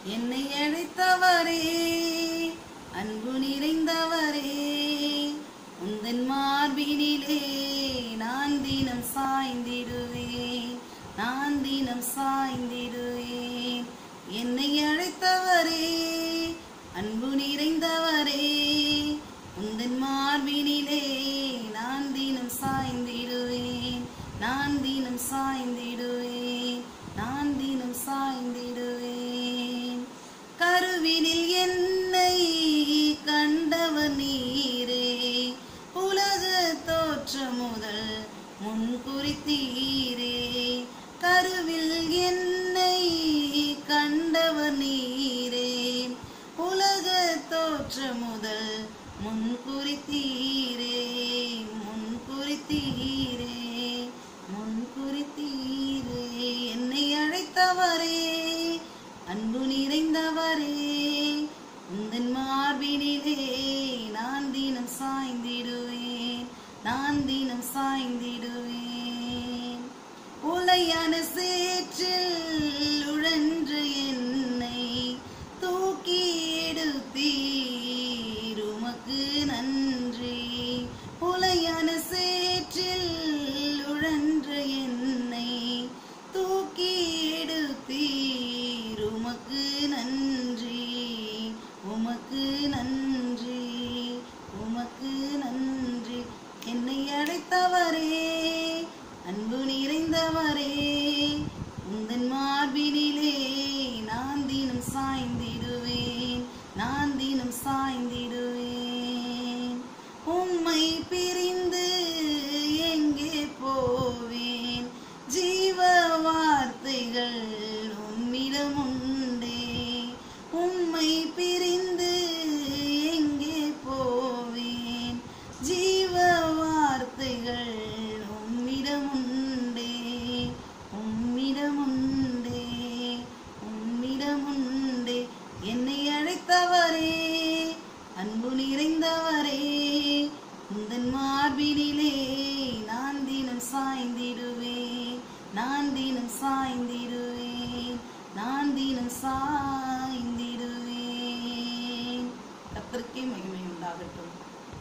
என்னை அழைத்தவரே அன்பு நிறைந்தவரே உந்தன் மார்பினிலே நான் தினம் சாய்ந்திடுவேன் நான் தினம் சாய்ந்திடுவேன் என்னை அழைத்தவரே அன்பு நிறைந்தவரே உந்தன் மார்பினிலே நான் தினம் சாய்ந்திடுவேன் நான் தினம் சாய்ந்திடுவேன் நான் தினம் சாய்ந்திடுவேன் கருவினில் என்னை கண்டவர் நீரே உலக தோற்றம் முதல் முன் குறித்தீரே கருவில் என்னை கண்டவர் நீரே உலக தோற்றம் முதல் முன் குறித்தீரே முன் குறித்தீரே முன் குறித்தீரே என்னை அழைத்தவரே அன்பு நிறைந்தவரே உந்தன் மார்பினிலே நான் தினம் சாய்ந்திடுவேன் நான் தினம் சாய்ந்திடுவேன் உலையான சேற்றில் உழன்று என்னை தூக்கி எடுத்தீர் உமக்கு நன்றி உலையான சேற்றில் உழன்ற என்னை தூக்கி எடுத்தீர் உமக்கு நன்றி உமக்கு நன்றி உமக்கு நன்றி என்னை அழைத்தவரே அன்பு நிறைந்தவரே உந்தன் மார்பினிலே நான் தினம் சாய்ந்திடுவேன் நான் தினம் சாய்ந்திடுவேன் உம்மை பிரிந்து எங்கே போவேன் ஜீவ வார்த்தைகள் உம்மிடம் உண்டே உம்மை பிரிந்து எங்கே போவேன் ஜீவ வார்த்தைகள் உம்மிடம் உண்டே உம்மிடம் உண்டே உம்மிடம் உண்டே என்னை அழைத்தவரே அன்பு நிறைந்தவரே உந்தன் மார்பினிலே நான் தினம் சாய்ந்திடுவேன் நான் தினம் சாய்ந்திடுவேன் நான் தினம் சாய்